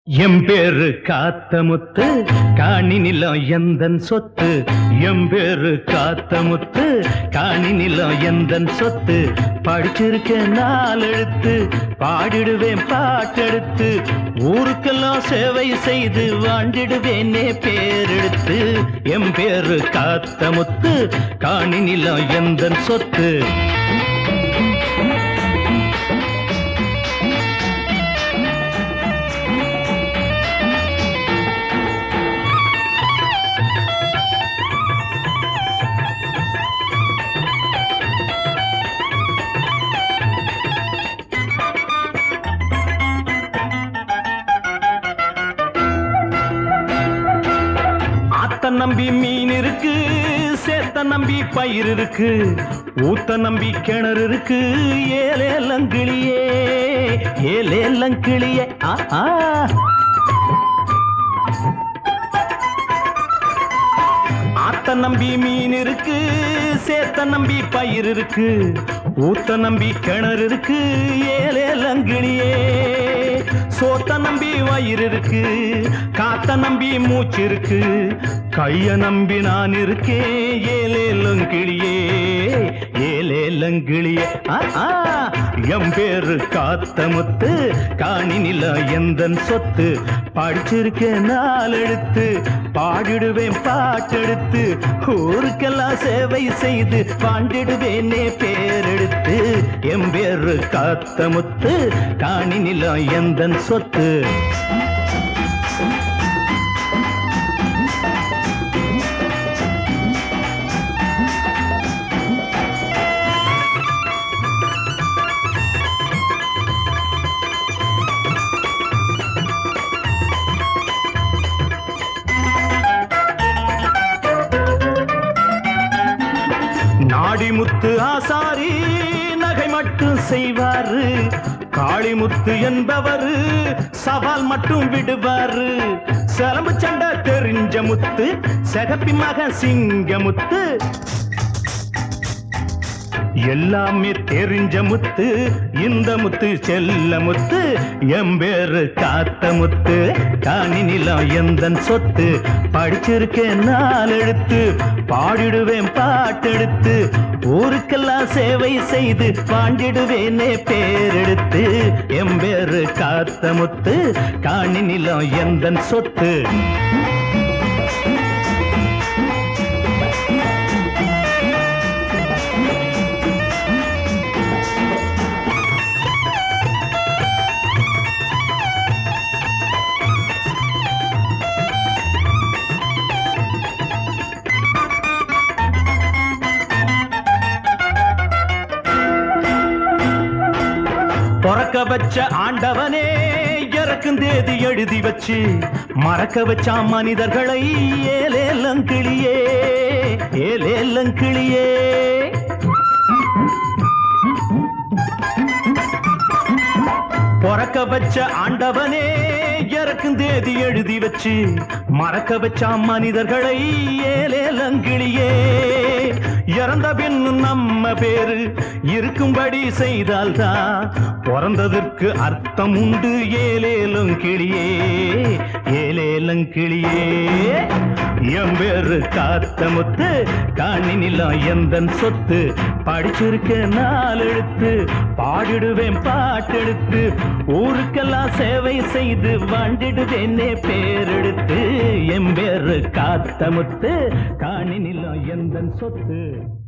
M பேரு காத்தமுத்து காணி நிலம் எந்தன் சொத்து எம் பேரு காத்தமுத்து காணி நிலம் எந்தன் சொத்து படிச்சிருக்க நாலெழுத்து பாடிடுவேன் பாட்டெடுத்து ஊருக்கெல்லாம் சேவை செய்து வாழ்ந்திடுவேனே பேரெடுத்து எம் பேரு காத்தமுத்து காணி நிலம் எந்தன் சொத்து ஆத்த நம்பி மீன் இருக்கு சேத்த நம்பி பயிர் இருக்கு ஊத்த நம்பி கிணறு இருக்கு ஏலேலங்கிளியே ஏலேலங்கிளியே ஆ ஆ. ஆத்த நம்பி மீன் இருக்கு சேத்த நம்பி பயிர் இருக்கு ஊத்த நம்பி கிணறு இருக்கு ஏலேலங்கிளியே சோத்த நம்பி வயிறு இருக்கு காத்த நம்பி மூச்சு இருக்கு கைய நம்பி நான் இருக்கேன் ஏலேலங்கிளியே ஏலேலங்கிளியே ஆ, ஆ. எம் பேரு காத்த முத்து காணி நில எந்தன் சொத்து படிச்சிருக்கேன் நாளெடுத்து பாடிடுவேன் பாட்டெடுத்து ஊருக்கெல்லாம் சேவை செய்து பாண்டிடுவேனே பேரெடுத்து எம் பேரு காத்த முத்து காணி நிலம் எந்தன் சொத்து நாடிமுத்து ஆசாரி நகை மட்டும் செய்வாரு காளிமுத்து என்பவரு சவால் மட்டும் விடுவாரு சிலம்பு சண்டை தெரிஞ்ச முத்து செகப்பி மகன் சிங்கமுத்து எல்லாமே தெரிஞ்ச முத்து இந்த முத்து செல்ல முத்து எம்பேரு காத்த முத்து காணி நிலம் எந்தன் சொத்து படிச்சிருக்கேன் நாலெழுத்து பாடிடுவேன் பாட்டெடுத்து ஊருக்கெல்லாம் சேவை செய்து பாண்டிடுவேனே பேரெடுத்து எம்பேரு காத்த முத்து காணி நிலம் எந்தன் சொத்து பிறக்க வச்ச ஆண்டவனே இறக்கும் தேதி எழுதி வச்சு மறக்க வச்ச மனிதர்களை ஏலேலங்கிளியே ஏலேலங்கிளியே பிறக்க வச்ச ஆண்டவனே இறக்கும் தேதி எழுதி வச்சு மறக்க வச்ச மனிதர்களை ஏலேலங்கிளியே இறந்த பின் நம்ம பேரு இருக்கும்படி செய்தால்தான் பிறந்ததற்கு அர்த்தம் உண்டு ஏலேலும் கிளியே ஏலேலும் கிளியே என் பேரு காத்த முத்து காணி நிலம் எந்தன் சொத்து படிச்சிருக்க நாலெழுத்து பாடிடுவேன் பாட்டெடுத்து ஊருக்கெல்லாம் சேவை செய்து வாழ்ந்திடுவேனே பேரெடுத்து என் பேரு காத்த முத்து காணி நிலம் எந்தன் சொத்து